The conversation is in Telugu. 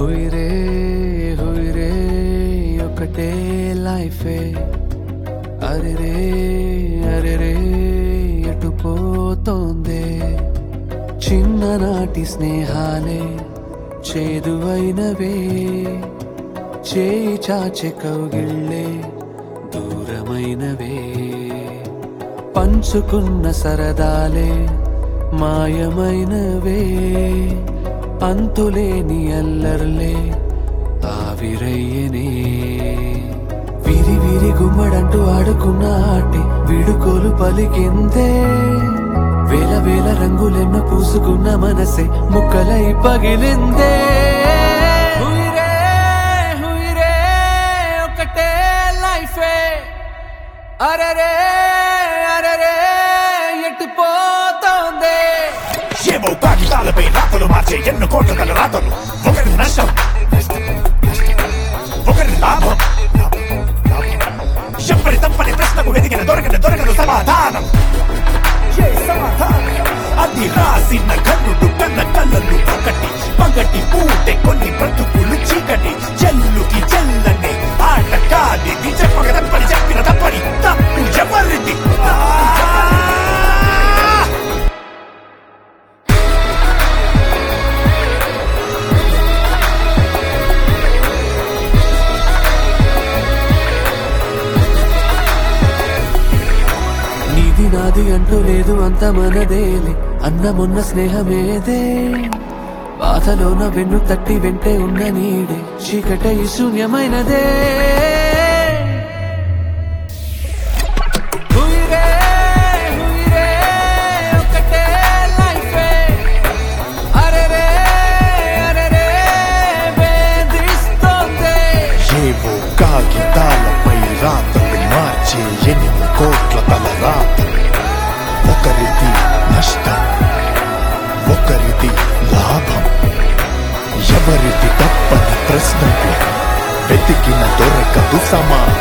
హుయిరే హుయిరే ఒకటే లైఫే అరెరే అరెరే ఎటు పోతోందే చిన్ననాటి స్నేహాలే చేదువైనవే చేయి చాచె కౌగిళ్ళే దూరమైనవే పంచుకున్న సరదాలే మాయమైనవే అంతులేని అల్లర్లే ఆవిరయ్యనే విరి విరి గుమ్మడంటూ ఆడుకున్న ఆటే విడుకోలు పలికిందే వేల వేల రంగులెన్నో పూసుకున్న మనసే ముక్కలై పగిలిందే హుయిరే, హుయిరే, ఒకటే లైఫే అరరే అరరే ఎటు పోతోందే ఏమో కాగితాలపై రాతలు మార్చే ఎన్నో కోట్ల గల రాతలు ఒకరి నష్టం ఒకరి లాభం ఎవరి తప్పని ప్రశ్నకు వెతికిన దొరకని దొరకదు సమాధానం ఏ సమాధానం అది రాసిన కన్నుడు కన్న కళ్ళలు ఒకటి పగటి పూటే కొన్ని బ్రతుకులు చీకటి చెల్లుకి చెల్లని ఆట కాదిది చెప్పక తప్పని చెప్పిన తప్పని తప్పు ఎవరిది ఆ! నీది నాది అంటూ లేదు అంత మనదేలే అన్న మొన్న స్నేహమేదే బాధలోన వెన్ను తట్టి వెంటే ఉన్న నీడే చీకటే ఈ శూన్యమైనదే హుయిరే, హుయిరే, ఒకటే లైఫే. అరెరే, అరెరే, వేధిస్తోందే. ఏవో కాగితాలపై రాతలు మార్చే ఎన్ని కోట్ల తల రాతలు ఒకరిది నష్టం ఒకరిది లాభం ఎవరిది తప్పని ప్రశ్నకు వెతికిన దొరకదు సమాధానం